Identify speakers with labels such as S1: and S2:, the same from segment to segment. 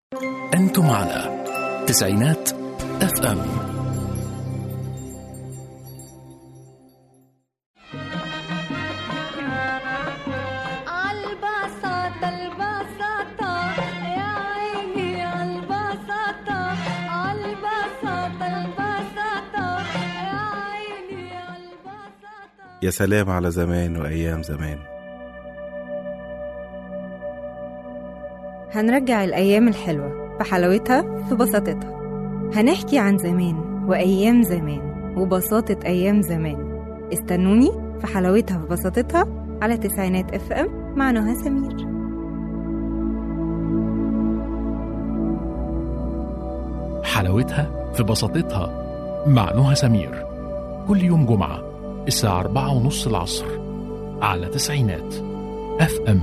S1: أنتم على تسعينات اف ام
S2: عالبساطة البساطة يا عيني عالبساطة عالبساطة البساطة يا عيني عالبساطة
S3: يا سلام على زمان وأيام زمان
S4: هنرجع الأيام الحلوة بحلاوتها في بساطتها هنحكي عن زمان وأيام زمان وبساطة أيام زمان استنوني في حلاوتها في بساطتها على تسعينات اف ام مع نهى سمير
S1: حلاوتها في بساطتها مع نهى سمير كل يوم جمعة الساعة أربعة ونص العصر على تسعينات اف ام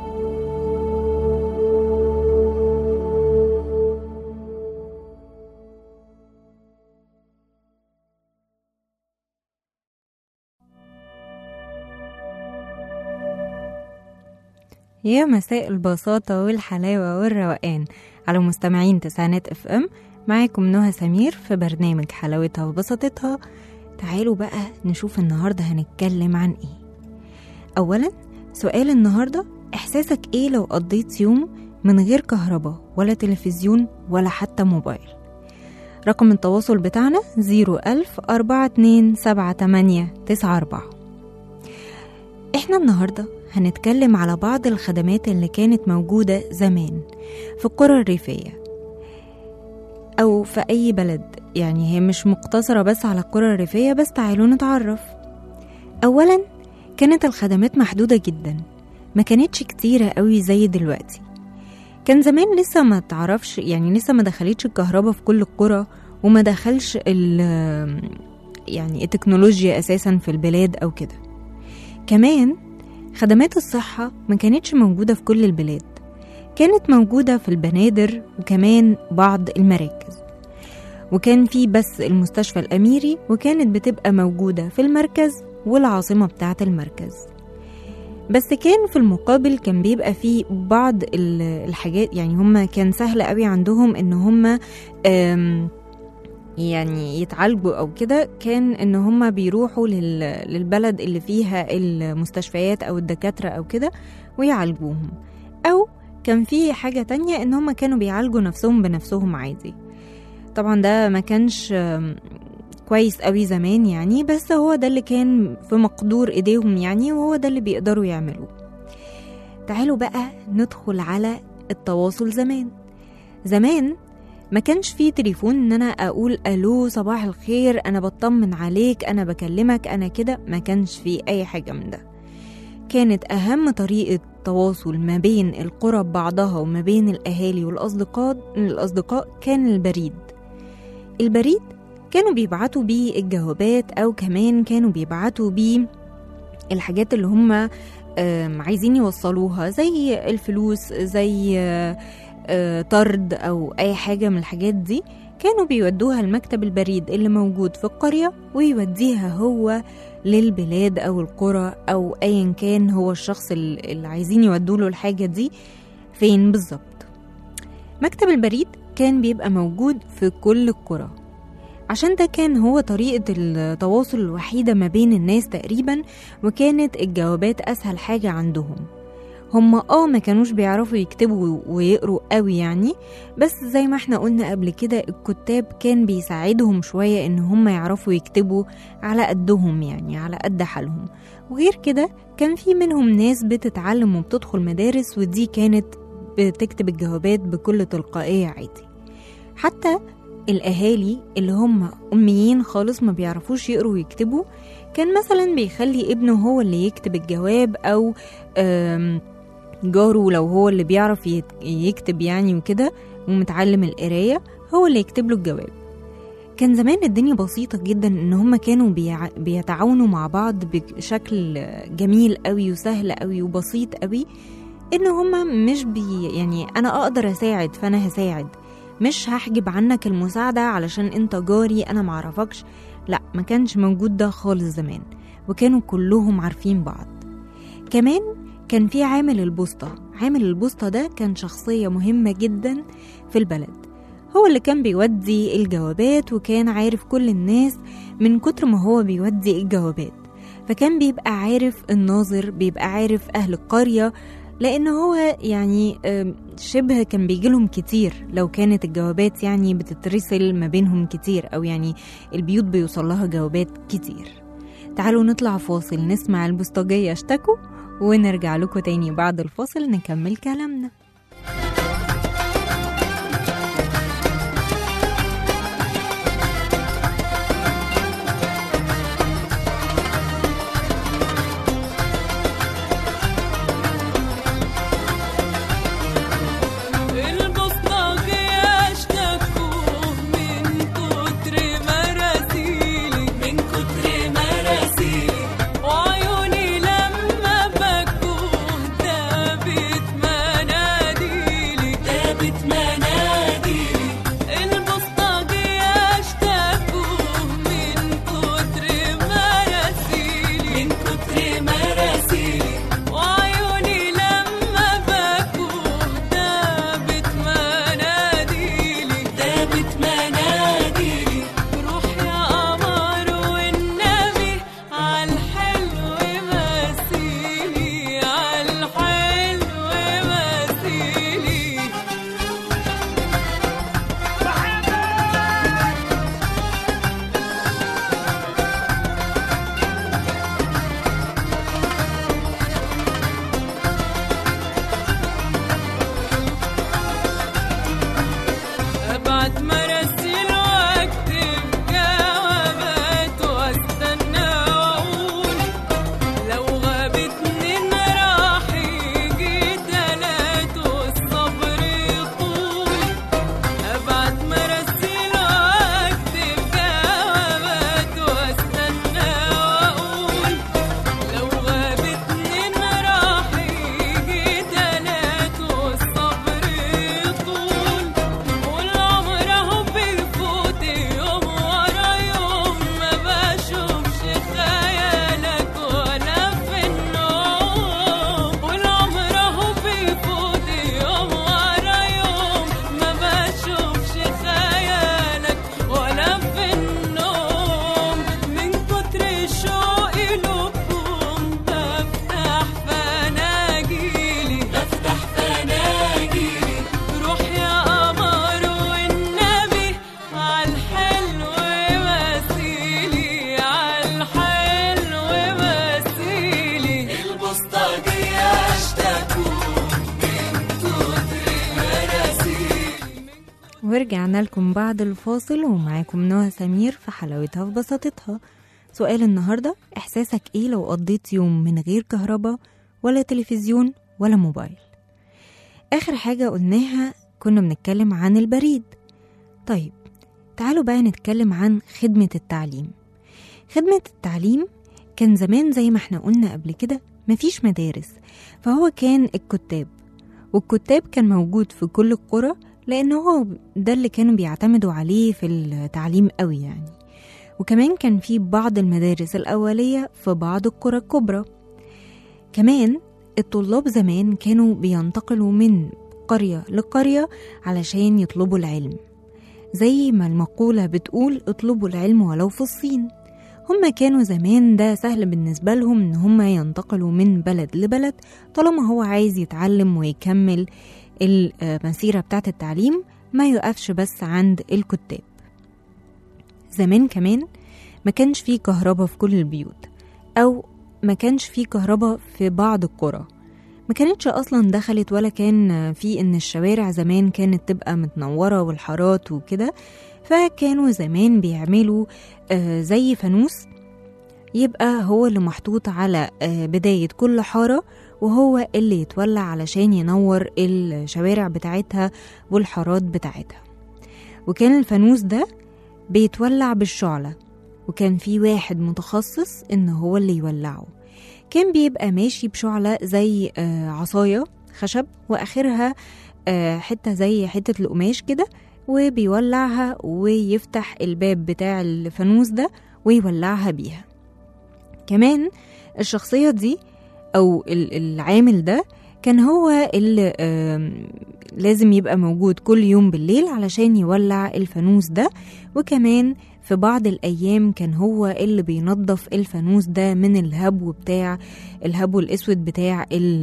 S4: يا مساء البساطة والحلاوة والروقان على مستمعين تسعينات اف ام معاكم نهى سمير في برنامج حلاوتها وبساطتها تعالوا بقى نشوف النهاردة هنتكلم عن ايه أولا سؤال النهاردة إحساسك ايه لو قضيت يوم من غير كهرباء ولا تلفزيون ولا حتى موبايل رقم التواصل بتاعنا 01000 4278 احنا النهارده هنتكلم على بعض الخدمات اللي كانت موجودة زمان في القرى الريفية أو في أي بلد يعني هي مش مقتصرة بس على القرى الريفية بس تعالوا نتعرف أولا كانت الخدمات محدودة جدا ما كانتش كتيرة قوي زي دلوقتي كان زمان لسه ما تعرفش يعني لسه ما دخلتش الكهرباء في كل القرى وما دخلش ال- يعني التكنولوجيا أساسا في البلاد أو كده كمان خدمات الصحة ما كانتش موجودة في كل البلاد كانت موجودة في البنادر وكمان بعض المراكز وكان في بس المستشفى الأميري وكانت بتبقى موجودة في المركز والعاصمة بتاعة المركز بس كان في المقابل كان بيبقى في بعض ال- الحاجات يعني هم كان سهل قوي عندهم ان هم آم، يعني يتعالجوا او كده كان ان هم بيروحوا لل- للبلد اللي فيها المستشفيات او الدكاترة او كده ويعالجوهم او كان في حاجة تانية ان هم كانوا بيعالجوا نفسهم بنفسهم عادي طبعا ده ما كانش آم، كويس قوي زمان يعني بس هو ده اللي كان في مقدور ايديهم يعني وهو ده اللي بيقدروا يعملوه تعالوا بقى ندخل على التواصل زمان زمان ما كانش فيه تليفون ان انا اقول الو صباح الخير انا بطمن عليك انا بكلمك انا كده ما كانش فيه اي حاجه من ده كانت اهم طريقه تواصل ما بين القرى ببعضها وما بين الاهالي والاصدقاء الاصدقاء كان البريد البريد كانوا بيبعتوا بيه الجوابات او كمان كانوا بيبعتوا بيه الحاجات اللي هم آم، عايزين يوصلوها زي الفلوس زي آه، آه، طرد او اي حاجه من الحاجات دي كانوا بيودوها المكتب البريد اللي موجود في القريه ويوديها هو للبلاد او القرى او ايا كان هو الشخص ال- اللي عايزين يودوله الحاجه دي فين بالظبط مكتب البريد كان بيبقى موجود في كل القرى عشان ده كان هو طريقة التواصل الوحيدة ما بين الناس تقريبا وكانت الجوابات أسهل حاجة عندهم هما اه ما كانوش بيعرفوا يكتبوا ويقروا قوي يعني بس زي ما احنا قلنا قبل كده الكتاب كان بيساعدهم شوية ان هما يعرفوا يكتبوا على قدهم يعني على قد حالهم وغير كده كان في منهم ناس بتتعلم وبتدخل مدارس ودي كانت بتكتب الجوابات بكل تلقائية عادي حتى الأهالي اللي هم أميين خالص ما بيعرفوش يقروا ويكتبوا كان مثلا بيخلي ابنه هو اللي يكتب الجواب أو آم، جاره لو هو اللي بيعرف يت- يكتب يعني وكده ومتعلم القراية هو اللي يكتب له الجواب كان زمان الدنيا بسيطة جدا ان هما كانوا بيع... بيتعاونوا مع بعض بشكل جميل قوي وسهل قوي وبسيط قوي ان هما مش بي يعني انا اقدر اساعد فانا هساعد مش هحجب عنك المساعدة علشان انت جاري انا معرفكش لا ما كانش موجود ده خالص زمان وكانوا كلهم عارفين بعض كمان كان في عامل البوسطة عامل البوسطة ده كان شخصية مهمة جدا في البلد هو اللي كان بيودي الجوابات وكان عارف كل الناس من كتر ما هو بيودي الجوابات فكان بيبقى عارف الناظر بيبقى عارف أهل القرية لأن هو يعني آم، شبه كان بيجيلهم كتير لو كانت الجوابات يعني بتترسل ما بينهم كتير أو يعني البيوت بيوصل لها جوابات كتير تعالوا نطلع فاصل نسمع البوسطجية اشتكوا ونرجع لكم تاني بعد الفاصل نكمل كلامنا
S5: البوسطجية اشتكوا من كتر مراسيلي من كتر مراسيلي وعيوني لما بكوا دابت مناديلي دابت مناديلي البوسطجية اشتكوا من كتر مراسيلي من كتر مراسيلي وعيوني لما بكوا دابت مناديلي دابت مناديلي روح يا قمر والنبي عالحلو مثيلي عالحلو مثيلي ابعت مراسيل واكتب جوابات واستنى واقول لو غابت من راح يجي تلات والصبر يطول ابعت مراسيل واكتب جوابات واستنى واقول لو غابت من راح يجي تلات والصبر يطول والعمر اهو بيفوت يوم ورا يوم ما بشوفش خيالك ولا في النوم والعمر اهو بيفوت يوم ورا يوم ما بشوفش خيالك ولا في النوم من كتر شوقي لكم بفتح فناجيلي بفتح فناجيلي روح يا قمر والنبي عالحلو مثيلي عالحلو مثيلي البوسطجية اشتكوا من كتر مراسيلي
S4: ورجعنا لكم بعد الفاصل ومعاكم نوى سمير في حلاوتها في بساطتها سؤال النهاردة إحساسك إيه لو قضيت يوم من غير كهرباء ولا تلفزيون ولا موبايل آخر حاجة قلناها كنا بنتكلم عن البريد طيب تعالوا بقى نتكلم عن خدمة التعليم خدمة التعليم كان زمان زي ما احنا قلنا قبل كده مفيش مدارس فهو كان الكتاب والكتاب كان موجود في كل القرى لأن هو ده اللي كانوا بيعتمدوا عليه في التعليم قوي يعني وكمان كان في بعض المدارس الأولية في بعض القرى الكبرى كمان الطلاب زمان كانوا بينتقلوا من قرية لقرية علشان يطلبوا العلم زي ما المقولة بتقول اطلبوا العلم ولو في الصين هما كانوا زمان ده سهل بالنسبة لهم إن هما ينتقلوا من بلد لبلد طالما هو عايز يتعلم ويكمل المسيرة بتاعة التعليم ما يقفش بس عند الكتاب زمان كمان ما كانش فيه كهرباء في كل البيوت أو ما كانش فيه كهرباء في بعض القرى ما كانتش أصلا دخلت ولا كان في إن الشوارع زمان كانت تبقى متنورة والحارات وكده فكانوا زمان بيعملوا آه، زي فانوس يبقى هو اللي محطوط على آه، بداية كل حارة وهو اللي يتولع علشان ينور الشوارع بتاعتها والحارات بتاعتها وكان الفانوس ده بيتولع بالشعلة وكان في واحد متخصص إن هو اللي يولعه كان بيبقى ماشي بشعلة زي آه، عصاية خشب وآخرها آه، حتة زي حتة القماش كده وبيولعها ويفتح الباب بتاع الفانوس ده ويولعها بيها كمان الشخصية دي أو ال- العامل ده كان هو اللي آم، لازم يبقى موجود كل يوم بالليل علشان يولع الفانوس ده وكمان في بعض الأيام كان هو اللي بينظف الفانوس ده من الهبو بتاع الهبو الأسود بتاع ال-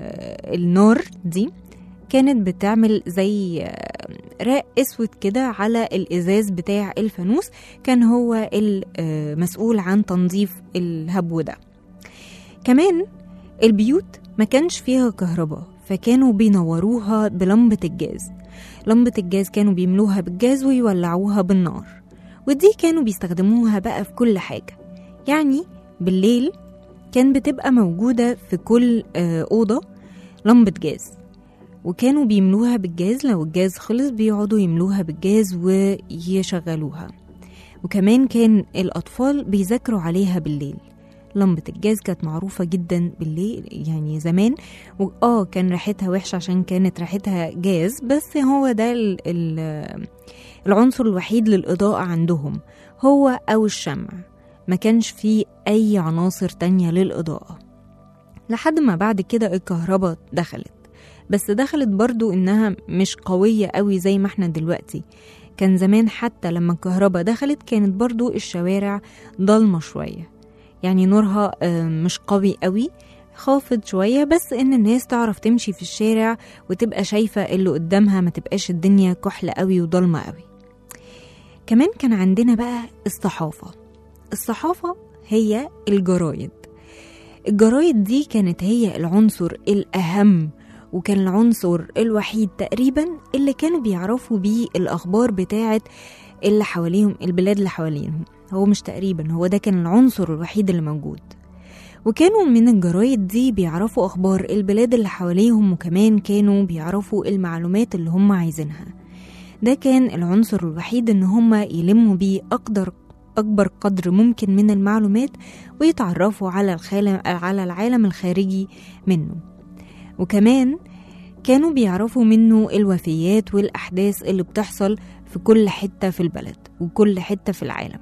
S4: النار دي كانت بتعمل زي آه، راق اسود كده على الازاز بتاع الفانوس كان هو المسؤول عن تنظيف الهبو ده كمان البيوت ما كانش فيها كهرباء فكانوا بينوروها بلمبة الجاز لمبة الجاز كانوا بيملوها بالجاز ويولعوها بالنار ودي كانوا بيستخدموها بقى في كل حاجة يعني بالليل كان بتبقى موجودة في كل آه، أوضة لمبة جاز وكانوا بيملوها بالجاز لو الجاز خلص بيقعدوا يملوها بالجاز ويشغلوها وكمان كان الأطفال بيذاكروا عليها بالليل لمبة الجاز كانت معروفة جدا بالليل يعني زمان وآه كان ريحتها وحشة عشان كانت ريحتها جاز بس هو ده ال ال العنصر الوحيد للإضاءة عندهم هو أو الشمع ما كانش فيه أي عناصر تانية للإضاءة لحد ما بعد كده الكهرباء دخلت بس دخلت برضو إنها مش قوية قوي زي ما احنا دلوقتي كان زمان حتى لما الكهرباء دخلت كانت برضو الشوارع ضلمة شوية يعني نورها آه، مش قوي قوي خافض شوية بس إن الناس تعرف تمشي في الشارع وتبقى شايفة اللي قدامها ما تبقاش الدنيا كحلة قوي وضلمة قوي كمان كان عندنا بقى الصحافة الصحافة هي الجرايد الجرايد دي كانت هي العنصر الأهم وكان العنصر الوحيد تقريبا اللي كانوا بيعرفوا بيه الأخبار بتاعة اللي حواليهم البلاد اللي حواليهم هو مش تقريبا هو ده كان العنصر الوحيد اللي موجود وكانوا من الجرايد دي بيعرفوا أخبار البلاد اللي حواليهم وكمان كانوا بيعرفوا المعلومات اللي هم عايزينها ده كان العنصر الوحيد إن هم يلموا بيه أقدر أكبر قدر ممكن من المعلومات ويتعرفوا على الخالم على العالم الخارجي منه وكمان كانوا بيعرفوا منه الوفيات والأحداث اللي بتحصل في كل حتة في البلد وكل حتة في العالم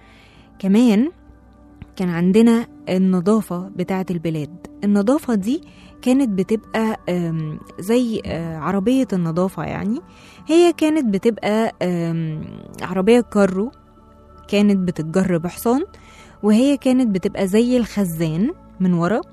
S4: كمان كان عندنا النظافة بتاعة البلاد النظافة دي كانت بتبقى آم، زي آه، عربية النظافة يعني هي كانت بتبقى آم، عربية كارو كانت بتتجر بحصان وهي كانت بتبقى زي الخزان من ورا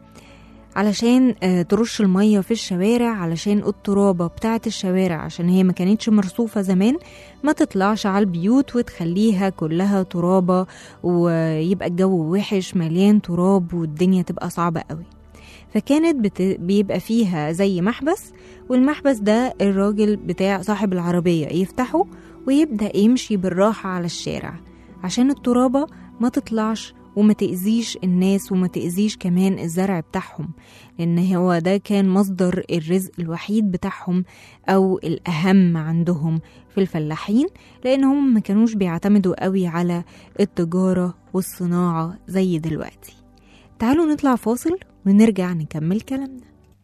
S4: علشان آه، ترش المية في الشوارع علشان الترابة بتاعة الشوارع عشان هي ما كانتش مرصوفة زمان ما تطلعش على البيوت وتخليها كلها ترابة ويبقى الجو وحش مليان تراب والدنيا تبقى صعبة قوي فكانت بت... بيبقى فيها زي محبس والمحبس ده الراجل بتاع صاحب العربية يفتحه ويبدأ يمشي بالراحة على الشارع عشان الترابة ما تطلعش وما تأذيش الناس وما تأذيش كمان الزرع بتاعهم لأن هو ده كان مصدر الرزق الوحيد بتاعهم أو الأهم عندهم في الفلاحين لأنهم ما كانوش بيعتمدوا قوي على التجارة والصناعة زي دلوقتي تعالوا نطلع فاصل ونرجع نكمل كلامنا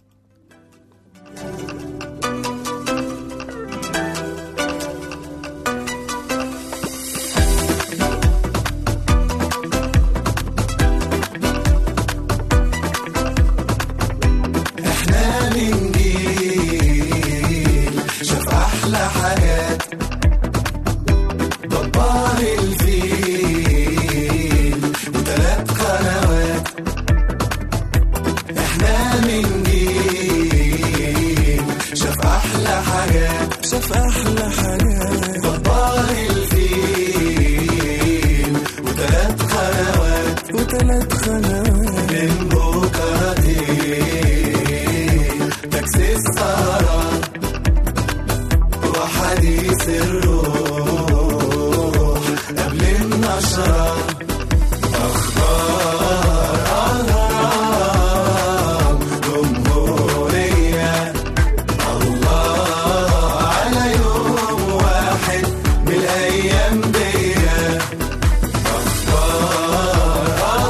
S6: شاف احلى حاجات دبر الفيل وثلاث قنوات احنا من جيل شاف احلى حاجات شاف احلى حاجات دبر الفيل وثلاث قنوات وثلاث قنوات من بكرتين تاكسي السهران وحديث الروح قبل النشرة أخبار أهرام جمهورية الله على يوم واحد من الأيام دي أخبار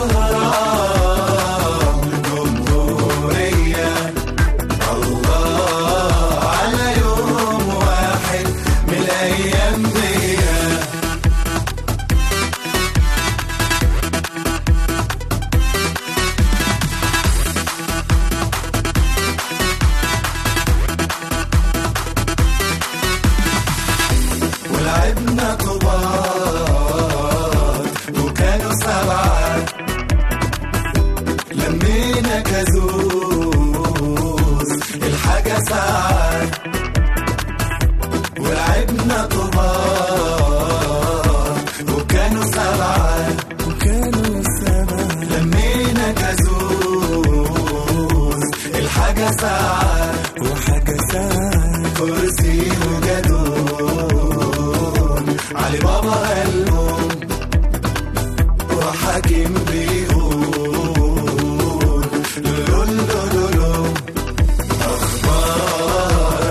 S6: أهرام جمهورية الله على يوم واحد من الأيام دي ولعبنا طوبات وكانوا سبعة لمينا كازوز الحاجة ساعة ولعبنا طوبات وكانوا سبعة وكانوا سبعة لمينا كازوز الحاجة ساعة وحاجة ساعة كرسي وجدون علي بابا قالهم وحاكم بيقول لولو لولو أخبار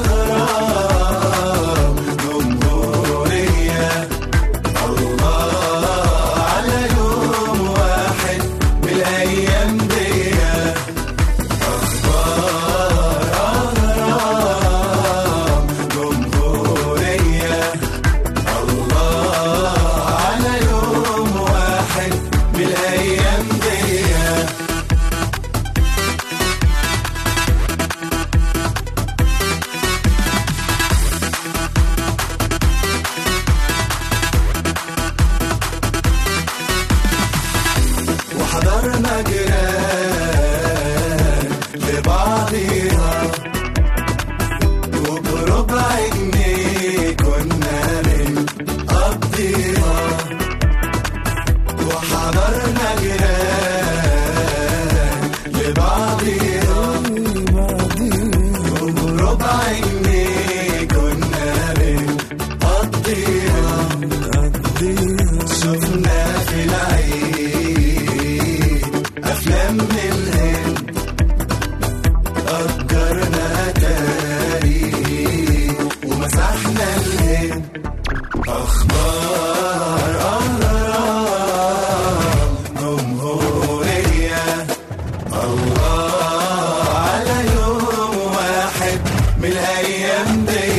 S6: أغراب جمهورية الله على يوم واحد من الأيام دي أخبار أغراب جمهورية الله على يوم واحد من الأيام دي وحضرنا جيران لبعضيها وبربع جنيه كنا بنقضيها وحضرنا جيران لبعضيها وبربع جنيه كنا بنقضيها شفنا في العيد أفلام من الهند أجرنا أتاري ومسحنا الهند أخبار أغراب جمهورية الله على يوم واحد من الأيام دي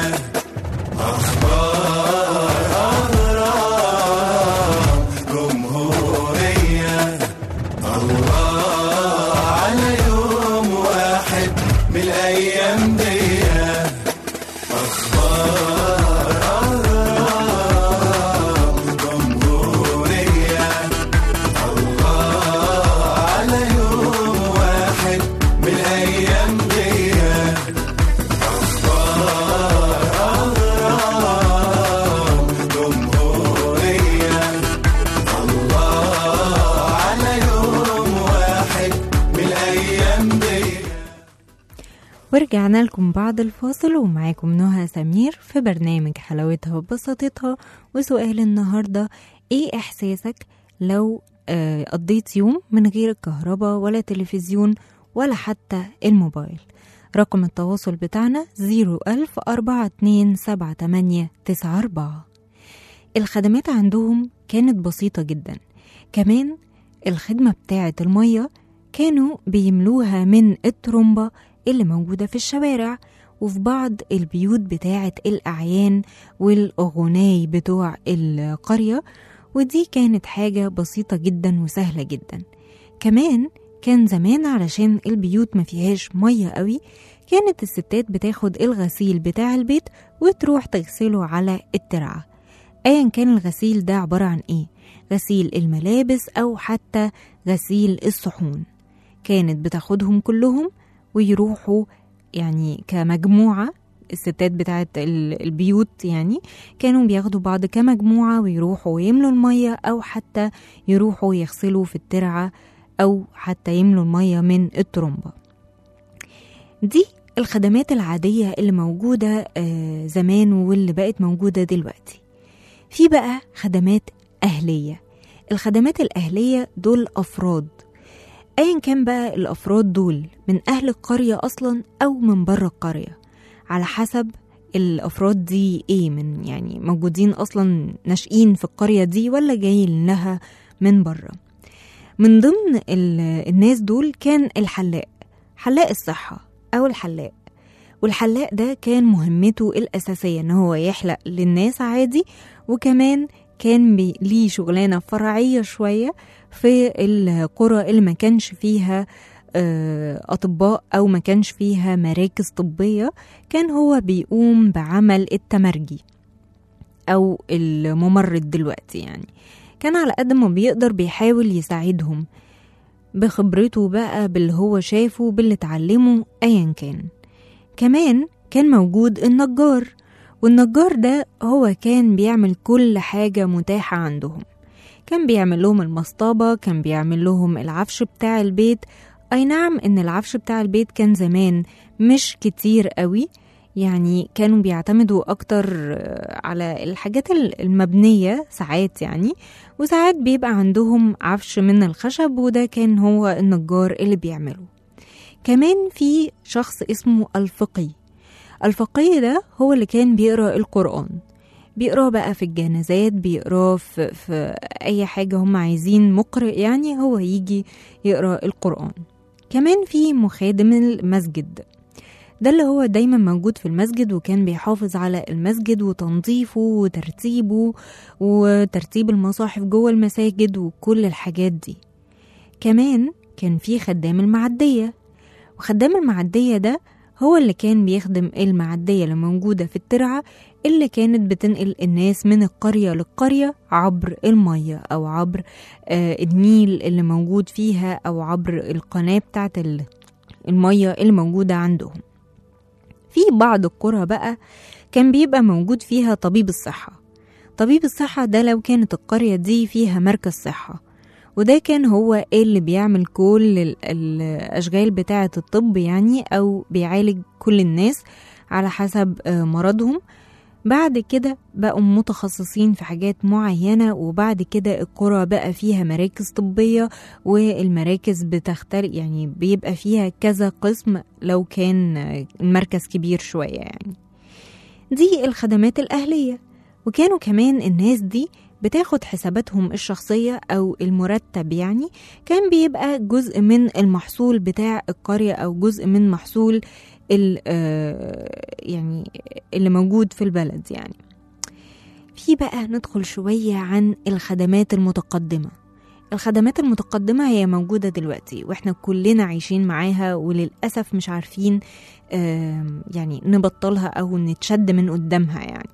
S6: أخبار أغراب جمهورية الله على يوم واحد من الأيام دي أخبار أغراب جمهورية الله على يوم واحد من الأيام دي جمهورية الله على يوم واحد من الأيام دي
S4: ورجعنا لكم بعد الفاصل ومعاكم نهى سمير في برنامج حلاوتها وبساطتها وسؤال النهاردة ايه احساسك لو آه، قضيت يوم من غير الكهرباء ولا تلفزيون ولا حتى الموبايل رقم التواصل بتاعنا 010427894 الخدمات عندهم كانت بسيطة جدا كمان الخدمة بتاعة المية كانوا بيملوها من الترمبة اللي موجودة في الشوارع وفي بعض البيوت بتاعة الأعيان والأغناي بتوع القرية ودي كانت حاجة بسيطة جدا وسهلة جدا كمان كان زمان علشان البيوت ما فيهاش مية قوي كانت الستات بتاخد الغسيل بتاع البيت وتروح تغسله على الترعة ايا كان الغسيل ده عبارة عن ايه غسيل الملابس او حتى غسيل الصحون كانت بتاخدهم كلهم ويروحوا يعني كمجموعة الستات بتاعت ال- البيوت يعني كانوا بياخدوا بعض كمجموعة ويروحوا ويملوا المية أو حتى يروحوا يغسلوا في الترعة أو حتى يملوا المية من الترمبة دي الخدمات العادية اللي موجودة آه، زمان واللي بقت موجودة دلوقتي في بقى خدمات أهلية الخدمات الأهلية دول أفراد أيا كان بقى الأفراد دول من أهل القرية أصلا أو من بره القرية على حسب الأفراد دي إيه من يعني موجودين أصلا ناشئين في القرية دي ولا جايين لها من بره من ضمن ال- الناس دول كان الحلاق حلاق الصحة أو الحلاق والحلاق ده كان مهمته الأساسية إن هو يحلق للناس عادي وكمان كان بي- ليه شغلانة فرعية شوية في القرى اللي ما كانش فيها آه، أطباء أو ما كانش فيها مراكز طبية كان هو بيقوم بعمل التمرجي أو الممرض دلوقتي يعني كان على قد ما بيقدر بيحاول يساعدهم بخبرته بقى باللي هو شافه باللي اتعلمه أيا كان كمان كان موجود النجار والنجار ده هو كان بيعمل كل حاجة متاحة عندهم كان بيعمل لهم المصطبة كان بيعمل لهم العفش بتاع البيت أي نعم إن العفش بتاع البيت كان زمان مش كتير قوي يعني كانوا بيعتمدوا أكتر آه، على الحاجات ال- المبنية ساعات يعني وساعات بيبقى عندهم عفش من الخشب وده كان هو النجار اللي بيعمله كمان في شخص اسمه الفقي الفقيه ده هو اللي كان بيقرا القرآن بيقراه بقى في الجنازات بيقراه في, في أي حاجة هم عايزين مقرئ يعني هو يجي يقرا القرآن كمان في مخادم المسجد ده اللي هو دايما موجود في المسجد وكان بيحافظ على المسجد وتنظيفه وترتيبه وترتيب المصاحف جوه المساجد وكل الحاجات دي كمان كان في خدام المعدية وخدام المعدية ده هو اللي كان بيخدم المعدية اللي موجودة في الترعة اللي كانت بتنقل الناس من القرية للقرية عبر المية أو عبر آه، النيل اللي موجود فيها أو عبر القناة بتاعت ال- المية اللي موجودة عندهم في بعض القرى بقى كان بيبقى موجود فيها طبيب الصحة طبيب الصحة ده لو كانت القرية دي فيها مركز صحة وده كان هو اللي بيعمل كل ال- الأشغال بتاعة الطب يعني أو بيعالج كل الناس على حسب آه، مرضهم بعد كده بقوا متخصصين في حاجات معينة وبعد كده القرى بقى فيها مراكز طبية والمراكز بتختلف يعني بيبقى فيها كذا قسم لو كان آه، المركز كبير شوية يعني دي الخدمات الأهلية وكانوا كمان الناس دي بتاخد حساباتهم الشخصية أو المرتب يعني كان بيبقى جزء من المحصول بتاع القرية أو جزء من محصول ال- آه، يعني اللي موجود في البلد يعني في بقى ندخل شوية عن الخدمات المتقدمة الخدمات المتقدمة هي موجودة دلوقتي واحنا كلنا عايشين معاها وللأسف مش عارفين آم، يعني نبطلها أو نتشد من قدامها يعني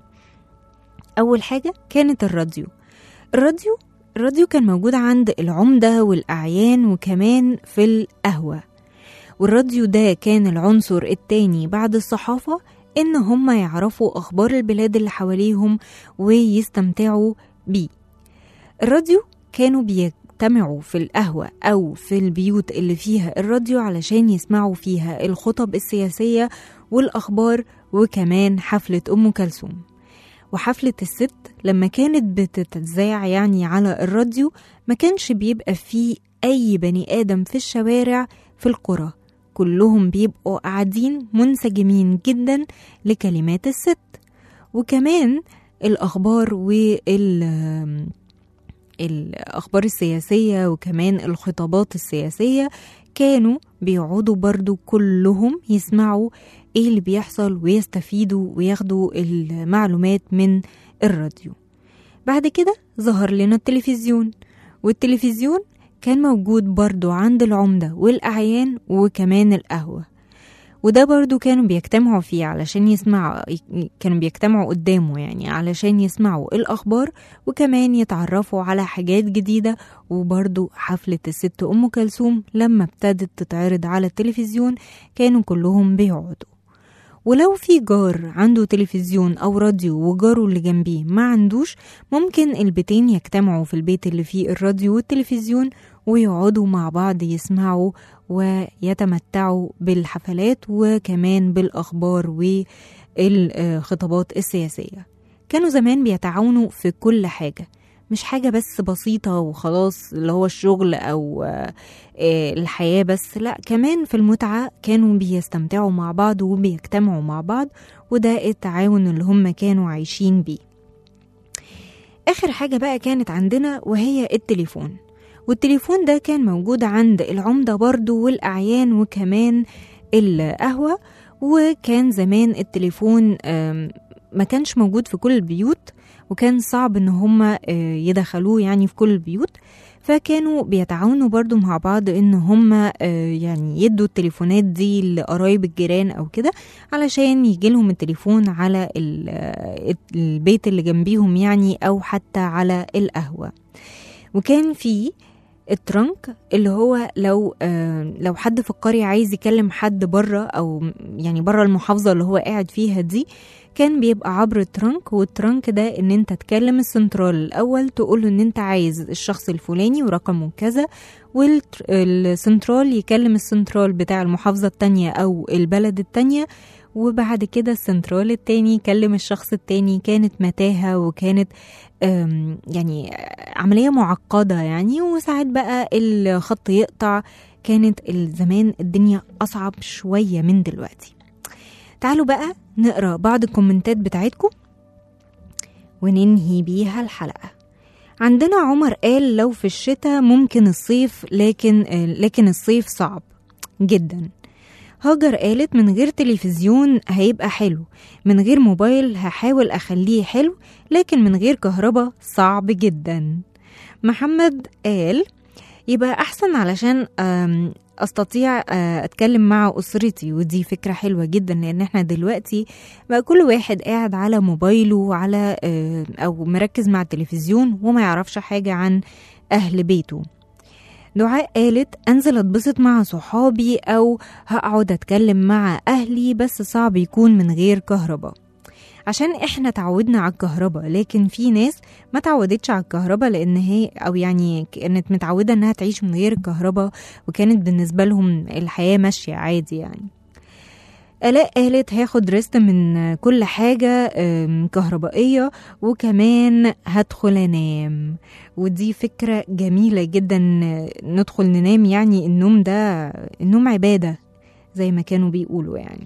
S4: أول حاجة كانت الراديو الراديو الراديو كان موجود عند العمدة والأعيان وكمان في القهوة والراديو ده كان العنصر التاني بعد الصحافة إن هم يعرفوا أخبار البلاد اللي حواليهم ويستمتعوا بيه الراديو كانوا بيجتمعوا في القهوة أو في البيوت اللي فيها الراديو علشان يسمعوا فيها الخطب السياسية والأخبار وكمان حفلة أم كلثوم وحفلة الست لما كانت بتتذاع يعني على الراديو ما كانش بيبقى فيه أي بني آدم في الشوارع في القرى كلهم بيبقوا قاعدين منسجمين جدا لكلمات الست وكمان الأخبار وال الأخبار السياسية وكمان الخطابات السياسية كانوا بيقعدوا برضو كلهم يسمعوا ايه اللي بيحصل ويستفيدوا وياخدوا المعلومات من الراديو بعد كده ظهر لنا التلفزيون والتلفزيون كان موجود برضو عند العمدة والأعيان وكمان القهوة وده برضو كانوا بيجتمعوا فيه علشان يسمعوا كانوا بيجتمعوا قدامه يعني علشان يسمعوا الأخبار وكمان يتعرفوا على حاجات جديدة وبرضو حفلة الست أم كلثوم لما ابتدت تتعرض على التلفزيون كانوا كلهم بيقعدوا ولو في جار عنده تلفزيون أو راديو وجاره اللي جنبيه ما عندوش ممكن البيتين يجتمعوا في البيت اللي فيه الراديو والتلفزيون ويقعدوا مع بعض يسمعوا ويتمتعوا بالحفلات وكمان بالأخبار والخطابات السياسية كانوا زمان بيتعاونوا في كل حاجة مش حاجة بس بسيطة وخلاص اللي هو الشغل أو آه، آه، الحياة بس لا كمان في المتعة كانوا بيستمتعوا مع بعض وبيجتمعوا مع بعض وده التعاون اللي هم كانوا عايشين بيه آخر حاجة بقى كانت عندنا وهي التليفون والتليفون ده كان موجود عند العمدة برضو والأعيان وكمان القهوة وكان زمان التليفون آم، ما كانش موجود في كل البيوت وكان صعب ان هم يدخلوه يعني في كل البيوت فكانوا بيتعاونوا برضو مع بعض ان هم يعني يدوا التليفونات دي لقرايب الجيران او كده علشان يجي لهم التليفون على ال- البيت اللي جنبيهم يعني او حتى على القهوة وكان في الترنك اللي هو لو آه لو حد في القرية عايز يكلم حد بره او يعني بره المحافظة اللي هو قاعد فيها دي كان بيبقى عبر الترنك والترنك ده ان انت تكلم السنترال الاول تقول له ان انت عايز الشخص الفلاني ورقمه كذا والسنترال يكلم السنترال بتاع المحافظة التانية او البلد التانية وبعد كده السنترال التاني يكلم الشخص التاني كانت متاهة وكانت أم، يعني عملية معقدة يعني وساعات بقى الخط يقطع كانت زمان الدنيا أصعب شوية من دلوقتي تعالوا بقى نقرا بعض الكومنتات بتاعتكم وننهي بيها الحلقة عندنا عمر قال لو في الشتاء ممكن الصيف لكن لكن الصيف صعب جدا هاجر قالت من غير تلفزيون هيبقى حلو من غير موبايل هحاول أخليه حلو لكن من غير كهرباء صعب جدا محمد قال يبقى أحسن علشان أم، استطيع آه، اتكلم مع اسرتي ودي فكره حلوه جدا لان احنا دلوقتي بقى كل واحد قاعد على موبايله على آه، او مركز مع التلفزيون وما يعرفش حاجه عن اهل بيته دعاء قالت انزل اتبسط مع صحابي او هقعد اتكلم مع اهلي بس صعب يكون من غير كهرباء عشان احنا تعودنا على الكهرباء لكن في ناس ما تعودتش على الكهرباء لان هي او يعني كانت متعوده انها تعيش من غير الكهرباء وكانت بالنسبه لهم الحياه ماشيه عادي يعني آلاء قالت هاخد ريست من كل حاجة آم، كهربائية وكمان هدخل أنام ودي فكرة جميلة جدا ندخل ننام يعني النوم ده النوم عبادة زي ما كانوا بيقولوا يعني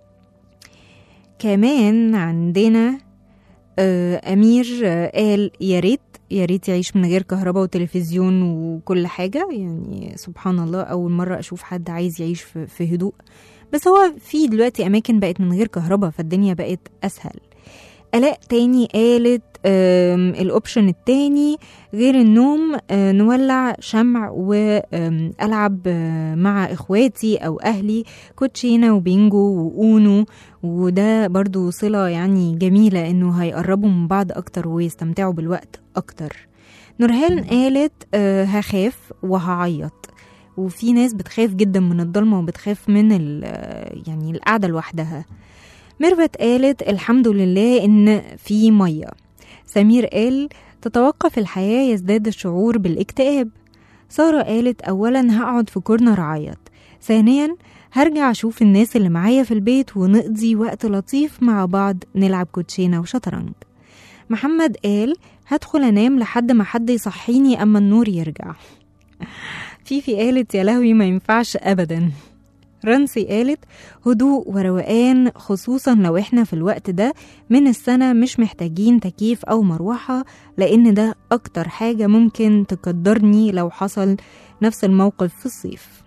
S4: كمان عندنا آه، أمير آه، قال يا ريت يا ريت يعيش من غير كهرباء وتلفزيون وكل حاجة يعني سبحان الله أول مرة أشوف حد عايز يعيش في, في هدوء بس هو في دلوقتي أماكن بقت من غير كهرباء فالدنيا بقت أسهل آلاء تاني قالت آم، الأوبشن التاني غير النوم آه، نولع شمع وألعب مع إخواتي أو أهلي كوتشينة وبينجو وأونو وده برضو صلة يعني جميلة إنه هيقربوا من بعض أكتر ويستمتعوا بالوقت أكتر نورهان قالت آه، هخاف وهعيط وفي ناس بتخاف جدا من الضلمة وبتخاف من ال- يعني القعدة لوحدها ميرفت قالت الحمد لله إن في مية سمير قال تتوقف الحياة يزداد الشعور بالاكتئاب سارة قالت أولا هقعد في كورنر أعيط ثانيا هرجع أشوف الناس اللي معايا في البيت ونقضي وقت لطيف مع بعض نلعب كوتشينة وشطرنج محمد قال هدخل أنام لحد ما حد يصحيني أما النور يرجع فيفي قالت يا لهوي ما ينفعش أبدا رانسي قالت هدوء وروقان خصوصا لو احنا في الوقت ده من السنة مش محتاجين تكييف أو مروحة لأن ده أكتر حاجة ممكن تقدرني لو حصل نفس الموقف في الصيف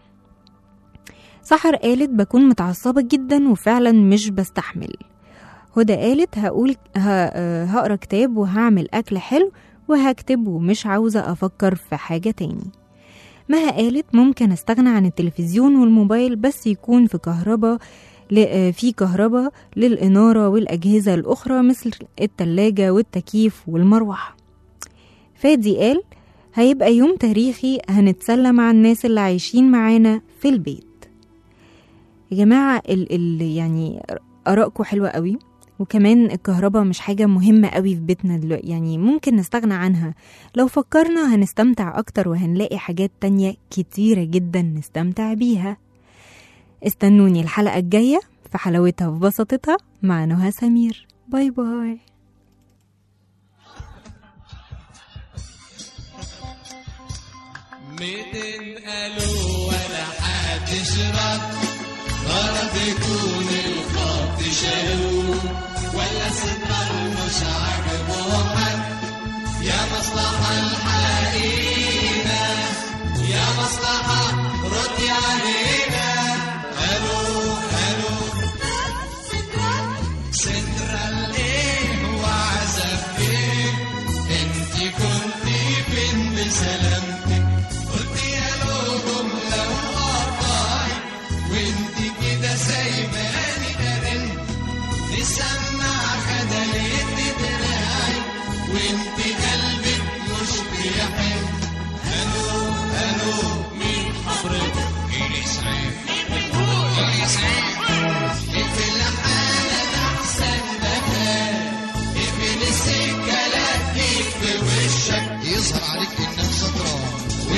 S4: سحر قالت بكون متعصبة جدا وفعلا مش بستحمل هدى قالت هقول ه- آه، هقرا كتاب وهعمل أكل حلو وهكتب ومش عاوزة أفكر في حاجة تاني مها قالت ممكن استغنى عن التلفزيون والموبايل بس يكون في كهرباء ل- آه، في كهرباء للإنارة والأجهزة الأخرى مثل التلاجة والتكييف والمروحة فادي قال هيبقى يوم تاريخي هنتسلى مع الناس اللي عايشين معانا في البيت يا جماعة ال ال يعني آرائكم حلوة قوي وكمان الكهرباء مش حاجة مهمة قوي في بيتنا دلوقتي يعني ممكن نستغنى عنها لو فكرنا هنستمتع أكتر وهنلاقي حاجات تانية كتيرة جدا نستمتع بيها استنوني الحلقة الجاية في حلاوتها وفي بساطتها مع نهى سمير باي باي
S5: ميتين قالوا ولا حد شرب غلط يكون الخط شالوه ولا سنر مش عاجبه حد يا مصلحة الحقينا يا مصلحة ردي علينا الو الو سنترال ايه وعزف ايه انتي كنتي فين بسلامتك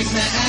S5: المقام